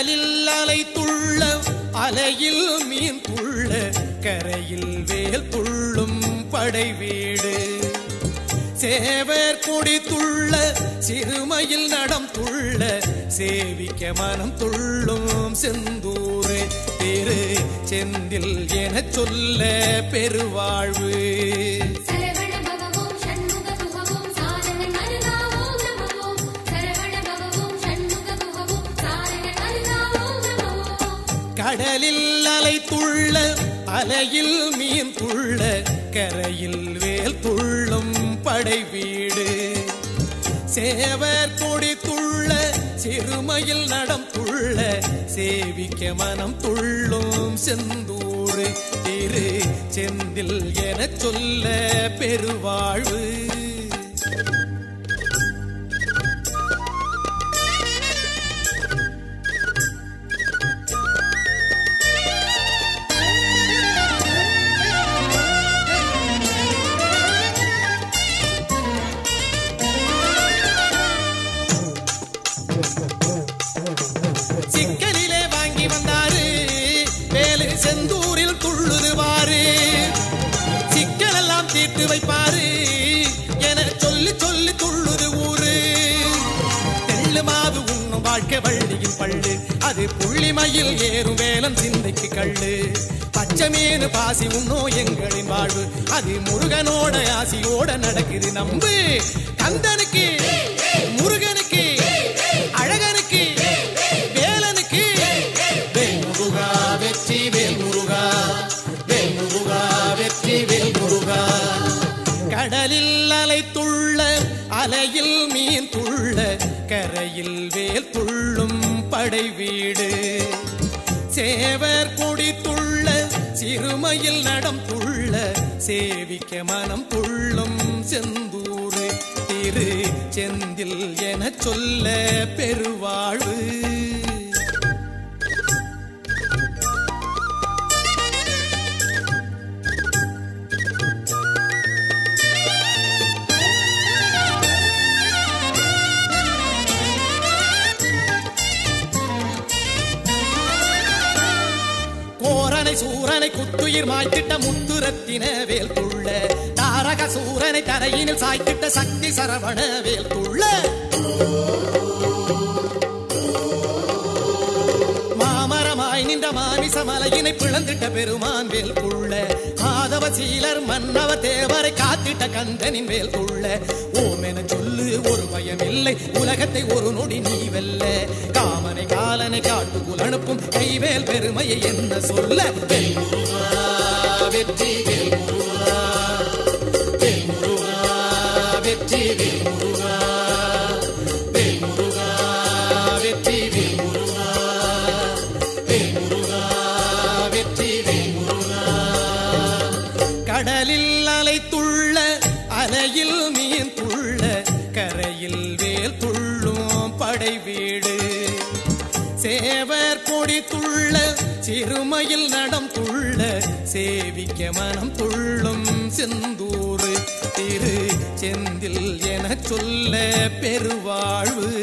கடலில் அலை துள்ள அலையில் மீன் துள்ள கரையில் வேல் துள்ளும் படை வீடு சேவர் கொடி துள்ள சிறுமையில் நடம் துள்ள சேவிக்க மனம் துள்ளும் செந்தூரு திரு செந்தில் எனச் சொல்ல பெருவாழ்வு சரவண பவவோம் ஷண்முக குஹவோம் சாரண மருகாவோம் நமவோம் சரவண பவவோம் ஷண்முக குஹவோம் சாரண மருகாவோம் நமவோம் கடலில் அலை துள்ள அலையில் மீன் துள்ள கரையில் வேல் துள்ளும் படை வீடு சேவர் கொடி துள்ள சிறுமையில் நடம் துள்ள சேவிக்க மனம் துள்ளும் செந்தூரு திரு செந்தில் எனச் சொல்ல பெருவாழ்வு சிக்கலிலே வாங்கி வந்தாரு வேலு செந்தூரில் துள்ளுதுவாரு சிக்கலெல்லாம் தீர்த்து வைப்பாரு என சொல்லி சொல்லி துள்ளுது ஊரு தெள்ளு மாவு உண்ணும் வாழ்க்கை வள்ளியின் பள்ளு அது புள்ளிமையில் ஏறும் வேலன் சிந்தைக்கு கள்ளு பச்சை மீன் பாசி உண்ணோ எங்களின் வாழ்வு அது முருகனோட ஆசியோட நடக்குது நம்பு கந்தனுக்கு முருகனுக்கு அழகனுக்கு வேலனுக்கு வேல் முருகா வெற்றி வேல் முருகா வேல் முருகா வெற்றி வேல் முருகா கடலில் அலை துள்ள அலையில் மீன் துள்ள கரையில் வேல் துள்ளும் படை வீடு சேவர் கொடி துள்ள சிறுமையில் நடம் துள்ள சேவிக்க மனம் துள்ளும் செந்தூரு திரு செந்தில் எனச் சொல்ல பெருவாழ்வு கோரனை சூரனை குத்துயிர் மாய்த்திட்ட முத்துரத்தின வேல் துள்ள தாரக சூரனை தரையினில் சாய்த்திட்ட சக்தி சரவண வேல் துள்ள மாமரமாய் நின்ற மாமிச மலையினை பிளந்திட்ட பெருமான் வேல் துள்ள மாதவ சீலர் மன்னவ தேவரை காத்திட்ட கந்தனின் வேல் துள்ள ஓம் என சொல்லு ஒரு பயம் இல்லை உலகத்தை ஒரு நொடி நீ வெல்ல காமனை காலனை காட்டுக்குள் அனுப்பும் கைவேல் பெருமையை என்ன சொல்ல வேல் முருகா, வெற்றி வேல் முருகா வேல் முருகா, வெற்றி வேல் முருகா வேல் முருகா, வெற்றி வேல் முருகா வேல் முருகா, வெற்றி வேல் முருகா கடலில் அலை துள்ள அலையில் மீன் துள்ள கரையில் வேல் துள்ளும் படை வீடு சேவர் கொடி துள்ள சிறுமையில் நடம் துள்ள சேவிக்க மனம் துள்ளும் செந்தூரு திரு செந்தில் எனச் சொல்ல பெருவாழ்வு